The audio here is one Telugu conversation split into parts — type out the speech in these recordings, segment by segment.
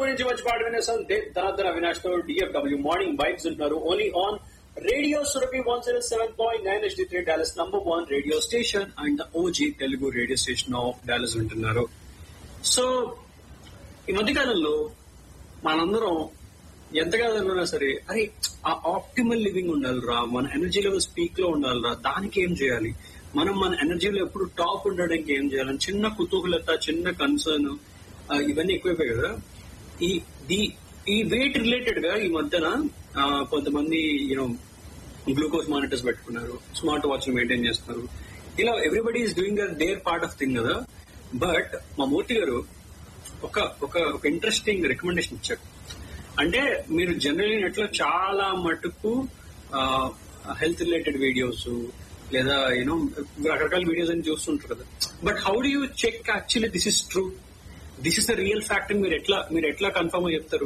నుంచి వచ్చి పాట వినేసాం ధనాధన అవినాష్ తో డిఎఫ్డబ్ల్యూ మార్నింగ్ బైక్స్ ఉంటున్నారు only on radio Surabhi one zero seven point nine S T three Dallas number one radio station and O G Telugu radio station of Dallas ఉంటున్నారు సో ఈ మధ్య కాలంలో మనందరం ఎంతగా ఉన్నా సరే అరే ఆ ఆప్టిమల్ లివింగ్ ఉండాలిరా మన ఎనర్జీ లెవెల్స్ పీక్ లో ఉండాలిరా దానికి ఏం చేయాలి మనం మన ఎనర్జీలో ఎప్పుడు టాప్ ఉండడానికి ఏం చేయాలని చిన్న కుతూహలత చిన్న కన్సర్న్ ఇవన్నీ ఎక్కువైపోయాయి కదా ఈ ది ఈ వెయిట్ రిలేటెడ్ గా ఈ మధ్యన ఆ, కొంతమంది యూనో గ్లూకోజ్ మానిటర్స్ పెట్టుకున్నారు స్మార్ట్ వాచ్ మెయింటైన్ చేస్తున్నారు ఇలా everybody is doing their part of thing కదా బట్ మా మూర్తి గారు ఒక ఒక ఒక ఇంట్రెస్టింగ్ రికమెండేషన్ ఇచ్చారు అంటే మీరు జనరల్ నెట్ లో చాలా మటుకు హెల్త్ రిలేటెడ్ వీడియోస్ లేదా యూనో రకరకాల వీడియోస్ అని చూస్తుంటారు కదా but how do you check actually this is true this is the real fact మీరు ఎట్లా మీరు ఎట్లా కన్ఫర్మ్ గా చెప్తారు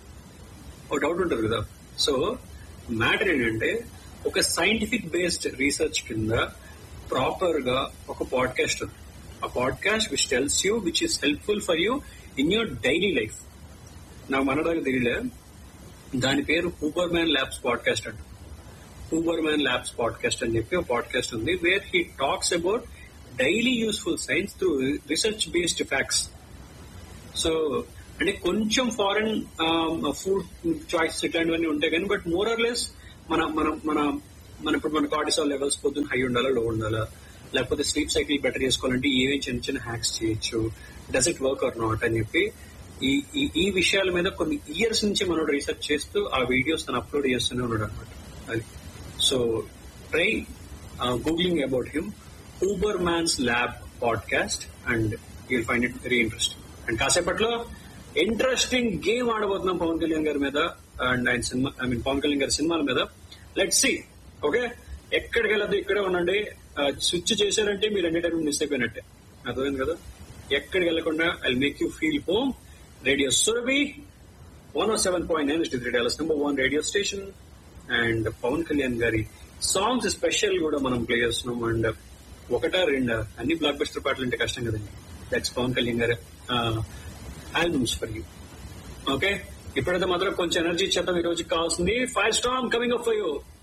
ఒక డౌట్ ఉంటుంది కదా సో మ్యాటర్ ఏంటంటే ఒక సైంటిఫిక్ బేస్డ్ రీసెర్చ్ కింద ప్రాపర్ గా ఒక పాడ్కాస్ట్ ఉంది ఆ podcast which tells you which is helpful for you in your daily life నాకు మనదాకా తెలియలే దాని పేరు హూబర్ మ్యాన్ ల్యాబ్స్ పాడ్కాస్ట్ అంట హూబర్ మ్యాన్ ల్యాబ్స్ పాడ్కాస్ట్ అని చెప్పి ఒక పాడ్కాస్ట్ ఉంది where he talks about daily useful science through research based facts so అంటే కొంచెం ఫారెన్ ఫుడ్ చాయిస్ ఇట్లాంటివన్నీ ఉంటాయి కానీ బట్ మోర్ ఆర్ లెస్ మన మన మన మన ఇప్పుడు మన కార్టిసాల్ లెవెల్స్ పొద్దున్న హై ఉండాలా లో ఉండాలా లేకపోతే స్లీప్ సైకిల్ బెటర్ చేసుకోవాలంటే ఏమేమి చిన్న చిన్న హ్యాక్స్ చేయొచ్చు does it work or not అని చెప్పి ఈ ఈ- ఈ విషయాల మీద కొన్ని ఇయర్స్ నుంచి మనం రీసెర్చ్ చేస్తూ ఆ వీడియోస్ తను అప్లోడ్ చేస్తూనే ఉన్నాడు అనమాట అది so try googling about him Huberman lab podcast and you'll find it very interesting and కాసేపట్లో ఇంట్రెస్టింగ్ గేమ్ ఆడబోతున్నాం పవన్ కళ్యాణ్ గారి మీద అండ్ ఆయన సినిమా ఐ మీన్ పవన్ కళ్యాణ్ గారి సినిమాల మీద లెట్ సి ఓకే ఎక్కడికి వెళ్ళదు ఇక్కడే ఉండండి స్విచ్ చేశారంటే మీరు ఎంటర్టైన్మెంట్ మిస్ అయిపోయినట్టే అర్థమైంది కదా ఎక్కడికి వెళ్లకుండా I make you feel home radio Surabhi one seven point nine three Dallas number one radio station and Pavan Kalyan గారి సాంగ్స్ స్పెషల్ కూడా మనం ప్లే చేస్తున్నాం అండ్ ఒకటా రెండా అన్ని బ్లాక్ బస్టర్ పాటలు అంటే కష్టం కదండి దట్స్ పవన్ కళ్యాణ్ గారి ఆల్బమ్స్ ఫర్ యూ ఓకే ఇప్పుడైతే మాత్రం కొంచెం ఎనర్జీ ఇచ్చేద్దాం ఈ రోజుకి కావాల్సింది five storm coming up for you